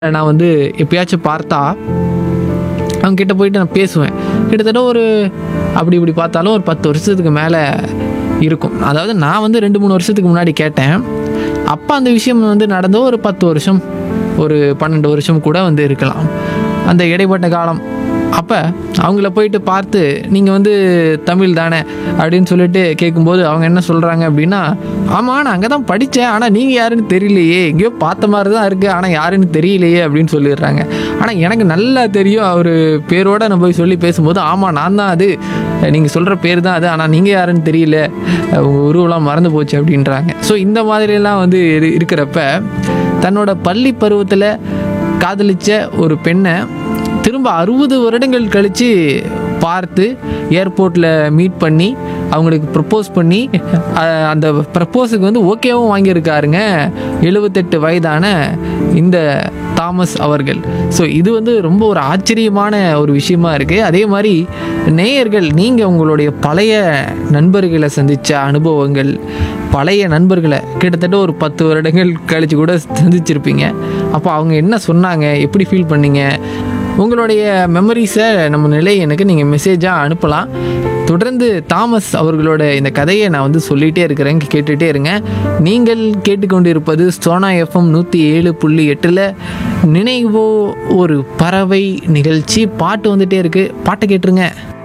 நான் வந்து எப்பயாச்சும் பார்த்தா அவங்க கிட்ட போயிட்டு நான் பேசுவேன் கிட்டத்தட்ட ஒரு அப்படி இப்படி பார்த்தாலும் ஒரு பத்து வருஷத்துக்கு மேலே இருக்கும் அதாவது நான் வந்து ரெண்டு மூணு வருஷத்துக்கு முன்னாடி கேட்டேன் அப்போ அந்த விஷயம் வந்து நடந்த ஒரு பத்து வருஷம் ஒரு பன்னெண்டு வருஷம் கூட வந்து இருக்கலாம் அந்த இடைப்பட்ட காலம் அப்போ அவங்கள போயிட்டு பார்த்து நீங்கள் வந்து தமிழ் தானே அப்படின்னு சொல்லிட்டு கேட்கும்போது அவங்க என்ன சொல்கிறாங்க அப்படின்னா ஆமாம் நான் அங்கே தான் படித்தேன் ஆனால் நீங்கள் யாருன்னு தெரியலையே எங்கேயோ பார்த்த மாதிரி தான் இருக்குது ஆனால் யாருன்னு தெரியலையே அப்படின்னு சொல்லிடுறாங்க ஆனால் எனக்கு நல்லா தெரியும் அவர் பேரோட நான் போய் சொல்லி பேசும்போது ஆமாம் நான் தான் அது நீங்கள் சொல்கிற பேர் தான் அது ஆனால் நீங்கள் யாருன்னு தெரியல உங்கள் உருவெல்லாம் மறந்து போச்சு அப்படின்றாங்க ஸோ இந்த மாதிரியெல்லாம் வந்து இரு- இருக்கிறப்ப தன்னோட பள்ளி பருவத்தில் காதலிச்ச ஒரு பெண்ணை திரும்ப அறுபது வருடங்கள் கழித்து பார்த்து ஏர்போர்ட்டில் மீட் பண்ணி அவங்களுக்கு ப்ரப்போஸ் பண்ணி அஹ், அந்த ப்ரப்போஸுக்கு வந்து ஓகேவும் வாங்கியிருக்காருங்க எழுபத்தெட்டு வயதான இந்த தாமஸ் அவர்கள் ஸோ இது வந்து ரொம்ப ஒரு ஆச்சரியமான ஒரு விஷயமா இருக்குது அதே மாதிரி நேயர்கள் நீங்கள் உங்களுடைய பழைய நண்பர்களை சந்தித்த அனுபவங்கள் பழைய நண்பர்களை கிட்டத்தட்ட ஒரு பத்து வருடங்கள் கழிச்சு கூட சந்திச்சிருப்பீங்க அப்போ அவங்க என்ன சொன்னாங்க எப்படி ஃபீல் பண்ணீங்க உங்களுடைய மெமரிஸை நம்ம நிலை எனக்கு நீங்கள் மெசேஜாக அனுப்பலாம் தொடர்ந்து தாமஸ் அவர்களோட இந்த கதையை நான் வந்து சொல்லிகிட்டே இருக்கிறேன் கேட்டுகிட்டே இருங்க நீங்கள் கேட்டுக்கொண்டு இருப்பது சோனா எஃப்எம் நூற்றி ஏழு புள்ளி எட்டில் நினைவோ ஒரு பறவை நிகழ்ச்சி பாட்டு வந்துட்டே இருக்குது பாட்டை கேட்டுருங்க